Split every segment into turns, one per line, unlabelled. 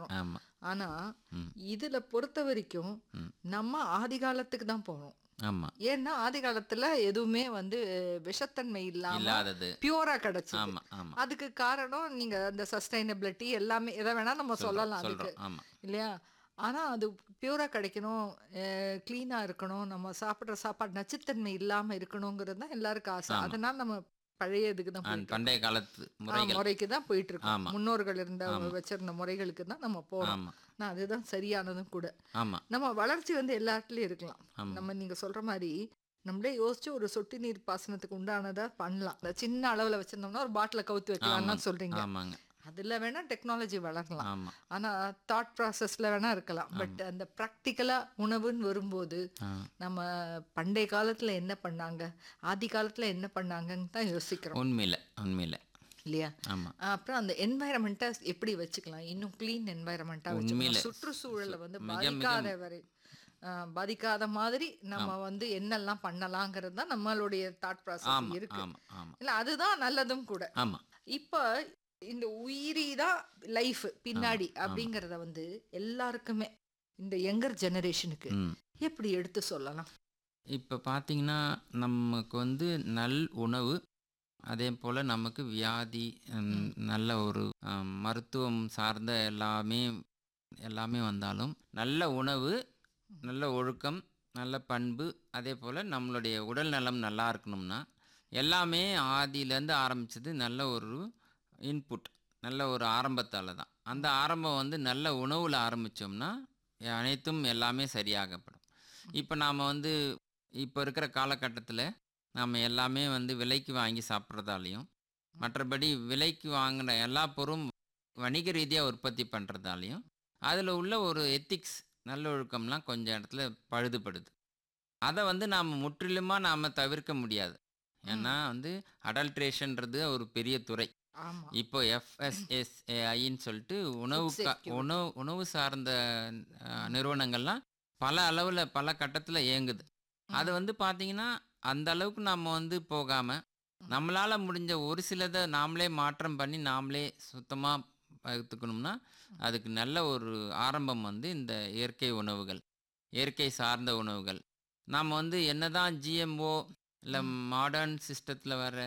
பண்றோம்
ஆமா
ஆனா
ம்.
இதுல பொறுத்த வரைக்கும்
ம்.
நம்ம ஆதி காலத்துக்கு தான் போறோம்
ஆமா
ஏன்னா ஆதி காலத்துல எதுவுமே வந்து விஷத்தன்மை இல்லாம
இல்லாதது
பியூரா கிடைச்சது
ஆமா ஆமா
அதுக்கு காரணம் நீங்க அந்த சஸ்டைனபிலிட்டி எல்லாமே எதை வேணா நம்ம சொல்லலாம் அதுக்கு
சொல்றோம் ஆமா
இல்லையா ஆனா அது பியூரா கிடைக்கணும் க்ளீனா இருக்கணும் நம்ம சாப்பிடுற சாப்பாடு நச்சுத்தன்மை இல்லாம இருக்கணுங்கிறது தான் எல்லாருக்கும் ஆசை
ஆமா.
அதனால நம்ம பழைய இதுக்கு தான்
அண்ட்
போயிட்டு
பண்டைய காலத்து
இருக்கோம். ஆ,
முறைகள்
முறைக்கு தான் போயிட்டு இருக்கோம்
ஆமா.
முன்னோர்கள் இருந்த
ஆமா.
வச்சிருந்த முறைகளுக்கு தான் நம்ம போறோம்
ஆமா
நான் அதுதான் சரியானதும் கூட
ஆமா
நம்ம வளர்ச்சி வந்து எல்லா இடத்துலயும் இருக்கலாம்
ஆமா
நம்ம நீங்க சொல்ற மாதிரி நம்மளே யோசிச்சு ஒரு சொட்டு நீர் பாசனத்துக்கு உண்டானதா பண்ணலாம் இந்த சின்ன அளவுல வச்சிருந்தோம்னா ஒரு பாட்டில கவுத்து வைக்கலாம்னு
ஆமா.
சொல்றீங்க
ஆமாங்க
அதுல வேணா டெக்னாலஜி வளரலாம்
ஆமா
ஆனா தாட் ப்ராசஸ்ல வேணா இருக்கலாம் பட் அந்த ப்ராக்டிக்கலா உணவுன்னு வரும்போது
ஆ,
நம்ம பண்டைய காலத்துல என்ன பண்ணாங்க ஆதி காலத்துல என்ன பண்ணாங்கன்னு தான் யோசிக்கிறோம்
உண்மையில உண்மையில
இல்லையா
ஆமா
அப்புறம் அந்த என்வாயரமெண்ட்டை எப்படி வச்சுக்கலாம் இன்னும் க்ளீன் என்வாயரமெண்ட்டா
உண்மையில.
வச்சுக்கலாம் சுற்றுச்சூழலை வந்து
மிக, மிக
பாதிக்காத வரை ஆ, பாதிக்காத மாதிரி நம்ம வந்து என்னெல்லாம் பண்ணலாங்கிறது தான் நம்மளுடைய தாட் ப்ராசஸ்
ஆமா
இருக்கு
ஆமா ஆமா
இல்ல அதுதான் நல்லதும் கூட
ஆமா
இப்ப இந்த உயிரி தான் லைஃப் பின்னாடி அப்படிங்கறத வந்து எல்லாருக்குமே இந்த யங்கர் ஜெனரேஷனுக்கு
ம்
எப்படி எடுத்து சொல்லலாம்
இப்போ பார்த்தீங்கன்னா நமக்கு வந்து நல் உணவு அதே போல் நமக்கு வியாதி ம், நல்ல ஒரு ஆம், மருத்துவம் சார்ந்த எல்லாமே எல்லாமே வந்தாலும் நல்ல உணவு நல்ல ஒழுக்கம் நல்ல பண்பு அதே போல் நம்மளுடைய உடல் நலம் நல்லா இருக்கணும்னா எல்லாமே ஆதியிலேருந்து ஆரம்பிச்சது நல்ல ஒரு இன்புட் நல்ல ஒரு ஆரம்பத்தால் தான் அந்த ஆரம்பம் வந்து நல்ல உணவில் ஆரம்பித்தோம்னா அனைத்தும் எல்லாமே சரியாகப்படும் இப்போ நாம் வந்து இப்போ இருக்கிற காலகட்டத்தில் நாம் எல்லாமே வந்து விலைக்கு வாங்கி சாப்பிட்றதாலையும் மற்றபடி விலைக்கு வாங்கின எல்லா பொருளும் வணிக ரீதியாக உற்பத்தி பண்ணுறதாலையும் அதில் உள்ள ஒரு எத்திக்ஸ் நல்லொழுக்கம்லாம் கொஞ்சம் இடத்துல பழுதுபடுது அதை வந்து நாம் முற்றிலுமாக நாம் தவிர்க்க முடியாது ஏன்னா வந்து அடல்ட்ரேஷன்றது ஒரு பெரிய துறை
ஆமா
இப்போ எஃப்எஸ்எஸ்ஏஐன்னு சொல்லிட்டு உணவு
Food
கா-
security.
உணவு உணவு சார்ந்த அஹ், நிறுவனங்கள்லாம் பல அளவில் பல கட்டத்தில் இயங்குது அது வந்து பார்த்தீங்கன்னா அந்த அளவுக்கு நம்ம வந்து போகாமல் நம்மளால் முடிஞ்ச ஒரு சிலதை நாமளே மாற்றம் பண்ணி நாமளே சுத்தமாக பகுத்துக்கணும்னா அதுக்கு நல்ல ஒரு ஆரம்பம் வந்து இந்த இயற்கை உணவுகள் இயற்கை சார்ந்த உணவுகள் நாம் வந்து என்னதான் ஜிஎம்ஓ இல்லை மாடர்ன் சிஸ்டத்தில் வர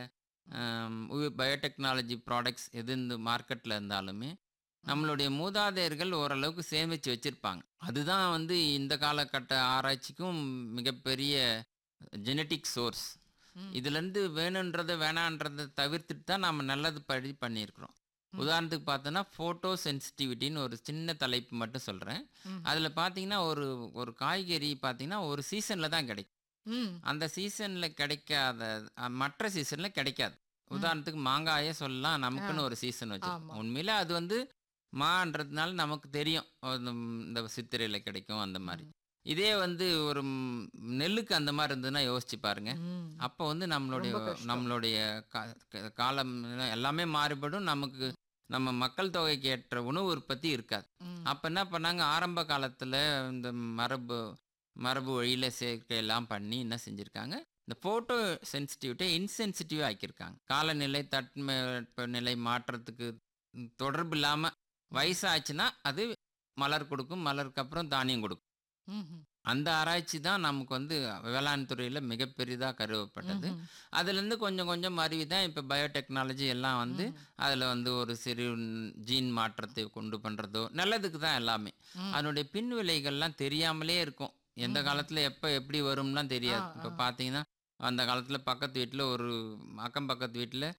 பயோடெக்னாலஜி ப்ராடக்ட்ஸ் எது இந்த மார்க்கெட்டில் இருந்தாலுமே நம்மளுடைய மூதாதையர்கள் ஓரளவுக்கு சேமித்து வச்சுருப்பாங்க அதுதான் வந்து இந்த காலகட்ட ஆராய்ச்சிக்கும் மிகப்பெரிய ஜெனட்டிக் சோர்ஸ்
ம்.
இதுலேருந்து வேணுன்றதை வேணான்றதை தவிர்த்துட்டு தான் நம்ம நல்லது படி பண்ணியிருக்கிறோம்
ம்.
உதாரணத்துக்கு பார்த்தோன்னா ஃபோட்டோ சென்சிட்டிவிட்டின்னு ஒரு சின்ன தலைப்பு மட்டும் சொல்கிறேன்
ம்.
அதில் பார்த்தீங்கன்னா ஒரு ஒரு காய்கறி பார்த்தீங்கன்னா ஒரு சீசனில் தான் கிடைக்கும்
ம்
அந்த சீசனில் கிடைக்காத அஹ், மற்ற சீசனில் கிடைக்காது உதாரணத்துக்கு மாங்காயே சொல்லலாம் நமக்குன்னு ஒரு சீசன் வச்சு
ஆமா.
உண்மையில அது வந்து மான்றதுனால நமக்கு தெரியும் அது ம், இந்த சித்திரையில் கிடைக்கும் அந்த மாதிரி இதே வந்து ஒரு ம், நெல்லுக்கு அந்த மாதிரி இருந்ததுன்னா யோசிச்சு பாருங்க
ம்.
அப்போ வந்து நம்மளுடைய
ரொம்ப கஷ்டம்.
நம்மளுடைய கா- க- காலம் எல்லாமே மாறுபடும் நமக்கு நம்ம மக்கள் தொகைக்கு ஏற்ற உணவு உற்பத்தி இருக்காது
ம்.
அப்போ என்ன பண்ணாங்க ஆரம்ப காலத்தில் இந்த மரபு மரபு வழியில் சேர்க்கையெல்லாம் பண்ணி என்ன செஞ்சுருக்காங்க இந்த ஃபோட்டோ சென்சிட்டிவிட்டியை இன்சென்சிட்டிவ் ஆக்கியிருக்காங்க காலநிலை தட்ப நிலை மாற்றத்துக்கு ம், தொடர்பு இல்லாமல் வயசாச்சுன்னா அது மலர் கொடுக்கும் மலருக்கு அப்புறம் தானியம் கொடுக்கும்
ம்ஹும்.
அந்த ஆராய்ச்சி தான் நமக்கு வந்து வேளாண் துறையில் மிகப்பெரிதாக கருவப்பட்டது
ம்ஹும்.
அதுலேருந்து கொஞ்சம் கொஞ்சம் மாறி தான் இப்போ பயோடெக்னாலஜி எல்லாம் வந்து அதில் வந்து ஒரு சிறு ஜீன் மாற்றத்தை கொண்டு பண்ணுறதோ நல்லதுக்கு தான் எல்லாமே
ம்.
அதனுடைய பின் விளைகள்லாம் தெரியாமலே இருக்கும் எந்த காலத்தில் எப்போ எப்படி வரும்லாம் தெரியாது
ஆ,
இப்போ
ஆ.
பார்த்தீங்கன்னா அந்த காலத்தில் பக்கத்து வீட்டில் ஒரு அக்கம் பக்கத்து வீட்டில்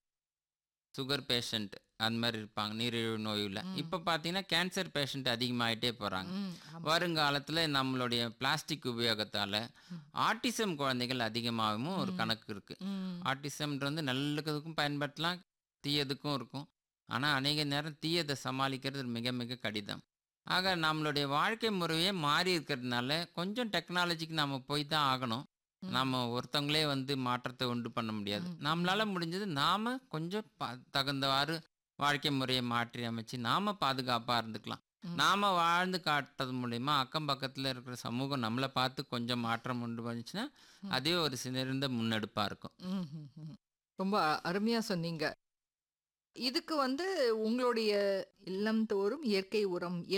சுகர் பேஷண்ட் அந்த மாதிரி இருப்பாங்க நீரிழிவு நோயில் இப்போ பார்த்தீங்கன்னா கேன்சர் பேஷண்ட் அதிகமாகிட்டே போகிறாங்க
ம். ஆமா.
வருங்காலத்தில் நம்மளுடைய பிளாஸ்டிக் உபயோகத்தால் ஆட்டிசம் குழந்தைகள் அதிகமாகவும் ஒரு கணக்கு இருக்குது
ம்.
ஆட்டிசம்ன்றது நல்லதுக்கும் பயன்படுத்தலாம் தீயதுக்கும் இருக்கும் ஆனால் அநேக நேரம் தீயதை சமாளிக்கிறது மிக மிக கடினம் ஆக நம்மளுடைய வாழ்க்கை முறையே மாறி இருக்கிறதுனால கொஞ்சம் டெக்னாலஜிக்கு நம்ம போய் தான் ஆகணும் நம்ம ஒருத்தவங்களே வந்து மாற்றத்தை உண்டு பண்ண முடியாது நம்மளால முடிஞ்சது நாம கொஞ்சம் ப- தகுந்தவாறு வாழ்க்கை முறையை மாற்றி அமைச்சு நாம பாதுகாப்பா இருந்துக்கலாம்
ம்.
நாம வாழ்ந்து காட்டுறது மூலயமா அக்கம் பக்கத்துல இருக்கிற சமூகம் நம்மளை பார்த்து கொஞ்சம் மாற்றம் உண்டு பண்ணுச்சுன்னா அதே ஒரு சிறந்த முன்னெடுப்பா இருக்கும்
ம், ம், ம். ரொம்ப அருமையா சொன்னீங்க இதுக்கு வந்து உங்களுடைய இல்லம் தோறும் இயற்கை உரம்